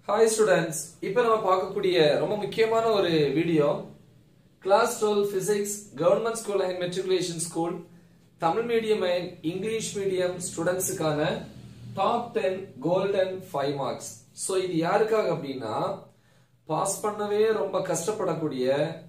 hi students இப்போ நம்ம பார்க்கக்கூடிய ரொம்ப முக்கியமான ஒரு video class twelve physics government school and matriculation school Tamil medium and English medium ஸ்டூடெண்ட்ஸுக்கான top ten golden five marks so இது யாருக்காக அப்படின்னா பாஸ் பண்ணவே ரொம்ப கஷ்டப்படக்கூடிய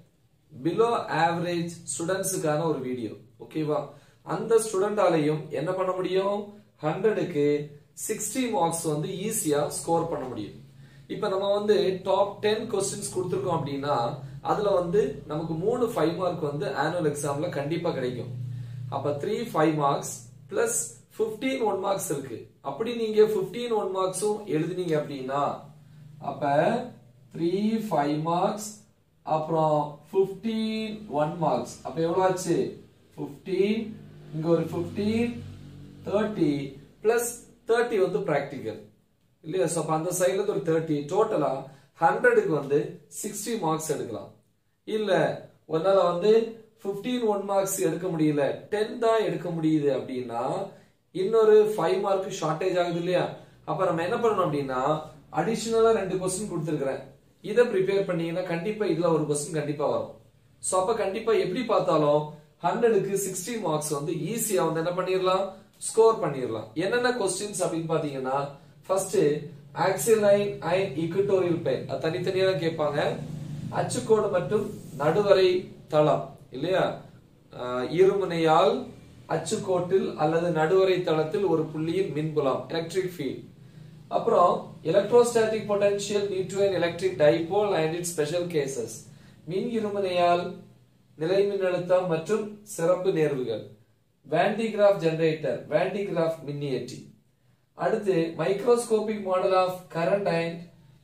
பிலோ ஆவரேஜ் ஸ்டூடெண்ட்ஸுக்கான ஒரு வீடியோ ஓகேவா அந்த ஸ்டூடெண்டாலையும் என்ன பண்ண முடியும் ஹண்ட்ரடுக்கு சிக்ஸ்டி மார்க்ஸ் வந்து ஈஸியா ஸ்கோர் பண்ண முடியும் இப்ப நம்ம வந்து டாப் டென் கொஸ்டின்ஸ் கொடுத்துருக்கோம் அப்படின்னா அதுல வந்து நமக்கு மூணு ஃபைவ் மார்க் வந்து ஆனுவல் எக்ஸாம்ல கண்டிப்பா கிடைக்கும் அப்ப three five marks plus fifteen one marks இருக்கு அப்படி நீங்க பிப்டீன் ஒன் மார்க்ஸும் எழுதுனீங்க அப்படின்னா அப்ப த்ரீ ஃபைவ் மார்க்ஸ் அப்புறம் பிப்டீன் ஒன் மார்க்ஸ் அப்ப எவ்வளவு ஆச்சு பிப்டீன் இங்க ஒரு பிப்டீன் தேர்ட்டி பிளஸ் தேர்ட்டி வந்து பிராக்டிக்கல் இல்லையா ஸோ அப்போ அந்த சைட்ல இருந்து ஒரு தேர்ட்டி டோட்டலா ஹண்ட்ரடுக்கு வந்து சிக்ஸ்டி மார்க்ஸ் எடுக்கலாம் இல்ல உன்னால வந்து பிப்டீன் ஒன் மார்க்ஸ் எடுக்க முடியல டென் தான் எடுக்க முடியுது அப்படின்னா இன்னொரு ஃபைவ் மார்க் ஷார்டேஜ் ஆகுது இல்லையா அப்ப நம்ம என்ன பண்ணணும் அப்படின்னா அடிஷனலா ரெண்டு கொஸ்டின் கொடுத்துருக்கிறேன் இதை ப்ரிப்பேர் பண்ணீங்கன்னா கண்டிப்பா இதுல ஒரு கொஸ்டின் கண்டிப்பா வரும் ஸோ அப்ப கண்டிப்பா எப்படி பார்த்தாலும் ஹண்ட்ரடுக்கு சிக்ஸ்டி மார்க்ஸ் வந்து ஈஸியா வந்து என்ன பண்ணிடலாம் ஸ்கோர் பண்ணிடலாம் என்னென்ன கொஸ்டின்ஸ் அப்படின்னு பாத்தீங்கன்னா first axial line and equatorial plane அது தனித்தனியா தான் கேட்பாங்க அச்சுக்கோடு மற்றும் நடுவரை தளம் இல்லையா ஆஹ் இருமுனையால் அச்சுக்கோட்டில் அல்லது நடுவரை தளத்தில் ஒரு புள்ளியின் மின்புலம் எலக்ட்ரிக் ஃபீல்ட் அப்புறம் electrostatic potential due to an electric dipole and its special cases மின் இருமுனையால் நிலை மின்னழுத்தம் மற்றும் சிறப்பு நேர்வுகள் வேண்டிகிராஃப் ஜெனரேட்டர் வேண்டிகிராஃப் மின்னியற்றி அடுத்து microscopic model of current and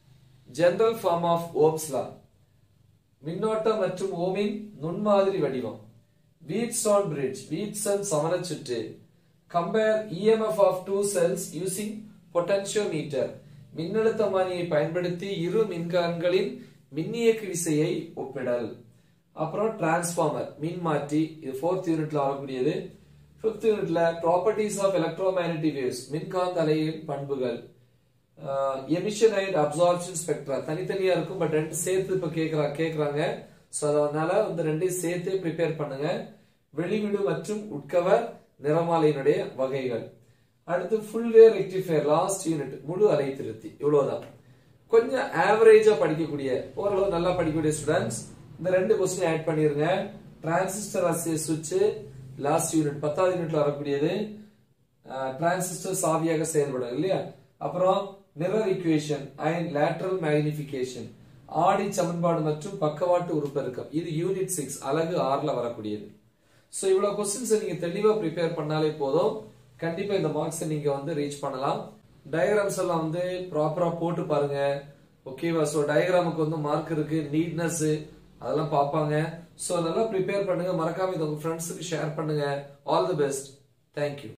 general form of Ohm's law மின்னோட்டம் மற்றும் ஓமின் நுண்மாதிரி வடிவம் வீட்ஸ்டோன் பிரிட்ஜ் வீட்சன் சமணச்சுற்று compare EMF of two cells using potentiometer மின்னழுத்தமானியை பயன்படுத்தி இரு மின்கான்களின் மின்னியக்கு விசையை ஒப்பிடல் அப்புறம் டிரான்ஸ்பார்மர் மின்மாற்றி இது ஃபோர்த் யூனிட்ல வரக்கூடியது ஃபிஃப்த் யூனிட்ல ப்ராப்பர்ட்டிஸ் ஆஃப் எலக்ட்ரோமேக்னட்டிக் வேவ்ஸ் மின்காந்த அலையின் பண்புகள் எமிஷன் அண்ட் அப்சார்ப்ஷன் ஸ்பெக்ட்ரா தனித்தனியா இருக்கும் பட் ரெண்டு சேர்த்து இப்ப கேக்குறா கேக்குறாங்க சோ அதனால வந்து ரெண்டையும் சேர்த்து ப்ரிப்பேர் பண்ணுங்க வெளிவிடு மற்றும் உட்கவர் நிறமாலையினுடைய வகைகள் அடுத்து full wave rectifier last unit முழு அலை திருத்தி இவ்வளவுதான் கொஞ்சம் ஆவரேஜா படிக்கக்கூடிய ஓரளவு நல்லா படிக்கக்கூடிய ஸ்டூடெண்ட்ஸ் இந்த ரெண்டு கொஸ்டின் ஆட் பண்ணிருங்க டிரான்சிஸ்டர் அசிய சுவிட்ச் லாஸ்ட் யூனிட் பத்தாவது யூனிட்ல வரக்கூடியது டிரான்சிஸ்டர் சாவியாக செயல்படும் இல்லையா அப்புறம் mirror equation and lateral magnification ஆடி சமன்பாடு மற்றும் பக்கவாட்டு உருப்பெருக்கம் இது யூனிட் சிக்ஸ் அலகு ஆறுல வரக்கூடியது சோ இவ்வளவு கொஸ்டின்ஸ் நீங்க தெளிவா ப்ரிப்பேர் பண்ணாலே போதும் கண்டிப்பா இந்த மார்க்ஸ் நீங்க வந்து ரீச் பண்ணலாம் டயக்ராம்ஸ் எல்லாம் வந்து ப்ராப்பரா போட்டு பாருங்க ஓகேவா சோ டயக்ராமுக்கு வந்து மார்க் இருக்கு நீட்னஸ் அதெல்லாம் பார்ப்பாங்க சோ நல்லா ப்ரிப்பேர் பண்ணுங்க மறக்காம இது உங்க ஃப்ரெண்ட்ஸுக்கு ஷேர் பண்ணுங்க ஆல் தி பெஸ்ட் தேங்க்யூ